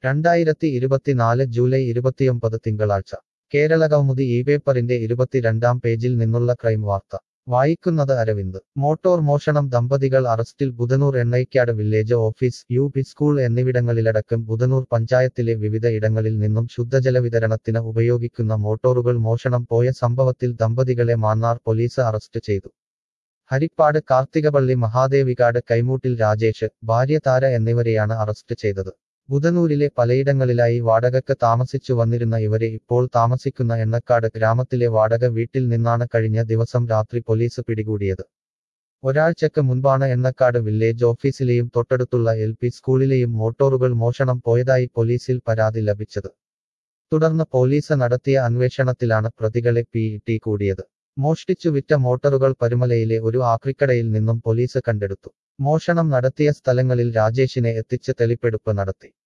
രണ്ടായിരത്തി ഇരുപത്തിനാല് ജൂലൈ ഇരുപത്തിയൊമ്പത് തിങ്കളാഴ്ച കേരളകൗമുദി ഈ പേപ്പറിന്റെ ഇരുപത്തിരണ്ടാം പേജിൽ നിന്നുള്ള ക്രൈം വാർത്ത വായിക്കുന്നത് അരവിന്ദ് മോട്ടോർ മോഷണം ദമ്പതികൾ അറസ്റ്റിൽ Budhanur Ennakkad village office U P school എന്നിവിടങ്ങളിലടക്കം ബുധനൂർ പഞ്ചായത്തിലെ വിവിധ ഇടങ്ങളിൽ നിന്നും ശുദ്ധജല വിതരണത്തിന് ഉപയോഗിക്കുന്ന മോട്ടോറുകൾ മോഷണം പോയ സംഭവത്തിൽ ദമ്പതികളെ മാന്നാർ പോലീസ് അറസ്റ്റ് ചെയ്തു ഹരിപ്പാട് കാർത്തികപള്ളി മഹാദേവികാട് കൈമൂട്ടിൽ രാജേഷ് ഭാര്യ താര എന്നിവരെയാണ് അറസ്റ്റ് ചെയ്തത് ബുധനൂരിലെ പലയിടങ്ങളിലായി വാടകയ്ക്ക് താമസിച്ചു വന്നിരുന്ന ഇവരെ ഇപ്പോൾ താമസിക്കുന്ന എണ്ണക്കാട് ഗ്രാമത്തിലെ വാടക വീട്ടിൽ നിന്നാണ് കഴിഞ്ഞ ദിവസം രാത്രി പോലീസ് പിടികൂടിയത് ഒരാഴ്ചക്ക് മുൻപാണ് എണ്ണക്കാട് വില്ലേജ് ഓഫീസിലെയും തൊട്ടടുത്തുള്ള എൽ പി സ്കൂളിലെയും മോട്ടോറുകൾ മോഷണം പോയതായി പോലീസിൽ പരാതി ലഭിച്ചത് തുടർന്ന് പോലീസ് നടത്തിയ അന്വേഷണത്തിലാണ് പ്രതികളെ പിഇടി കൂടിയത് മോഷ്ടിച്ചു വിറ്റ മോട്ടോറുകൾ പരുമലയിലെ ഒരു ആക്രിക്കടയിൽ നിന്നും പോലീസ് കണ്ടെടുത്തു മോഷണം നടത്തിയ സ്ഥലങ്ങളിൽ രാജേഷിനെ എത്തിച്ച് തെളിപ്പെടുപ്പ് നടത്തി